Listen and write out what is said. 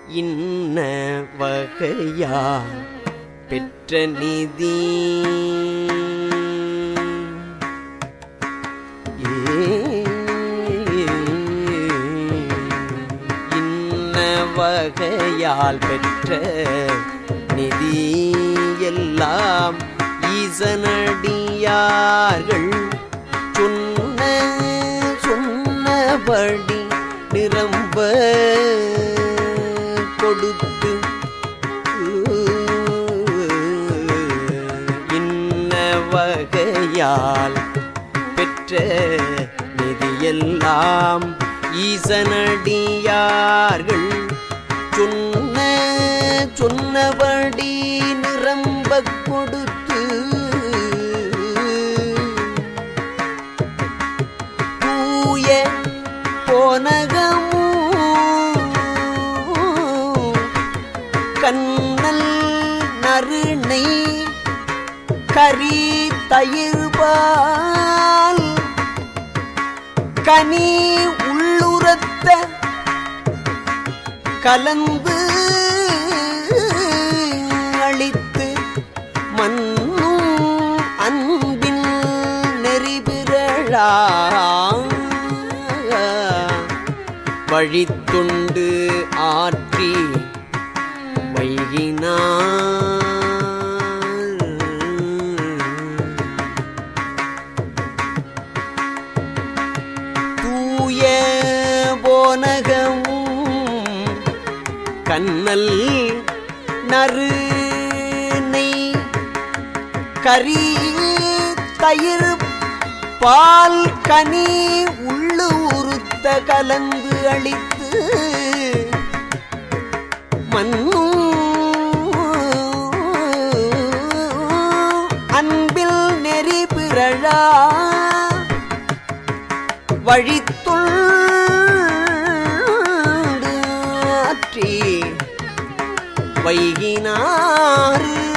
இன்ன வகையால் பெற்ற நிதி இன்ன வகையால் பெற்ற நிதி எல்லாம் ஈசனடியார்கள் சொன்ன சொன்னபடி நிரம்ப கொடுத்து இன்ன வகையால் பெற்ற நிதியெல்லாம் ஈசனடியார்கள் சொன்ன சொன்னபடி நிரம்ப கொடுத்து தூய போனகமும் கண்ணல் நறுணை கரி தயிர்பால் கனி உள்ளுரத்த கலந்து அளித்து மண்ணும் அன்பின் நெறிபிரழா வழித்துண்டு ஆற்றி வைகினார் தூய போனகமும் கண்ணல் நறு நெய் கரி தயிர் பால் கனி உள்ளு உறுத்த கலந்து அளித்து மண்ணும் அன்பில் நெறி பிறழா வழித்துள் ஆற்றி வைகினாறு